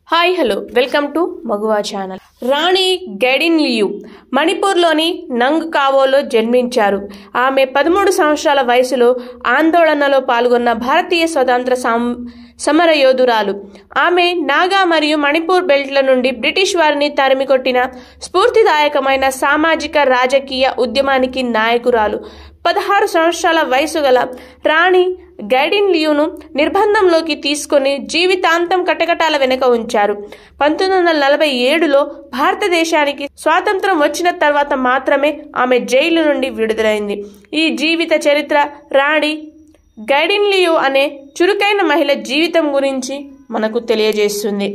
hi hello welcome to Maguva channel Rani Gaidinliu మణిపూర్లోని నంగ్ కావోలో జన్మించారు ఆమె పదమూడు సంవత్సరాల వయసులో ఆందోళనలో పాల్గొన్న భారతీయ స్వతంత్ర సం సమర యోధురాలు ఆమె నాగా మరియు మణిపూర్ బెల్ట్ల నుండి బ్రిటిష్ వారిని తరిమికొట్టిన స్ఫూర్తిదాయకమైన సామాజిక రాజకీయ ఉద్యమానికి నాయకురాలు పదహారు సంవత్సరాల వయసు గల రాణి గైడిన్ లియూను నిర్బంధంలోకి తీసుకొని జీవితాంతం కటకటాల వెనుక ఉంచారు పంతొమ్మిది వందల నలభై ఏడులో భారతదేశానికి స్వాతంత్రం వచ్చిన తర్వాత మాత్రమే ఆమె జైలు నుండి విడుదలైంది ఈ జీవిత చరిత్ర రాణి గైడిన్ లియు అనే చురుకైన మహిళ జీవితం గురించి మనకు తెలియజేస్తుంది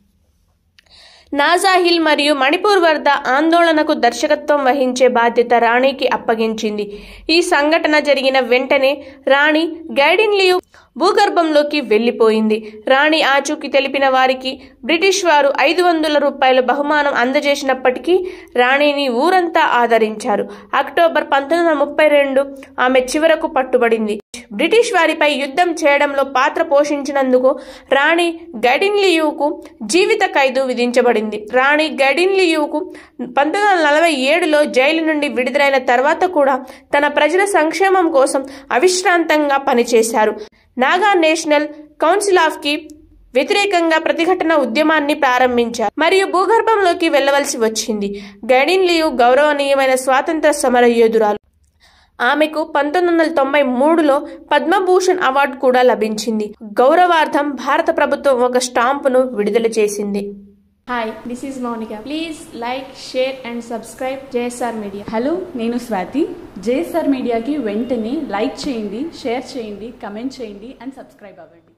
నాజాహిల్ మరియు మణిపూర్ వద్ద ఆందోళనకు దర్శకత్వం వహించే బాధ్యత రాణికి అప్పగించింది ఈ సంఘటన జరిగిన వెంటనే రాణి గైడిన్లియు భూగర్భంలోకి వెళ్లిపోయింది రాణి ఆచూకీ తెలిపిన వారికి బ్రిటిష్ వారు ఐదు వందల రూపాయల బహుమానం అందజేసినప్పటికీ రాణిని ఊరంతా ఆదరించారు అక్టోబర్ పంతొమ్మిది వందల ముప్పై రెండు ఆమె చివరకు పట్టుబడింది బ్రిటిష్ వారిపై యుద్ధం చేయడంలో పాత్ర పోషించినందుకు రాణి గడిన్లియూకు జీవిత ఖైదు విధించబడింది రాణి గడిన్లియూకు పంతొమ్మిది వందల నలభై ఏడులో జైలు నుండి విడుదలైన తర్వాత కూడా తన ప్రజల సంక్షేమం కోసం అవిశ్రాంతంగా పనిచేశారు నాగా నేషనల్ కౌన్సిల్ ఆఫ్ కి వ్యతిరేకంగా ప్రతిఘటన ఉద్యమాన్ని ప్రారంభించారు మరియు భూగర్భంలోకి వెళ్లవలసి వచ్చింది గైడిన్ లియు గౌరవనీయమైన స్వాతంత్ర సమర యోధురాలు ఆమెకు పంతొమ్మిది వందల తొంభై మూడులో పద్మభూషణ్ అవార్డు కూడా లభించింది గౌరవార్థం భారత ప్రభుత్వం ఒక స్టాంపును విడుదల చేసింది hi this is Mounika please like share and subscribe JSR media hello నేను స్వాతి జేఎస్ఆర్ మీడియాకి వెంటనే లైక్ చేయండి షేర్ చేయండి కమెంట్ చేయండి అండ్ సబ్స్క్రైబ్ అవ్వండి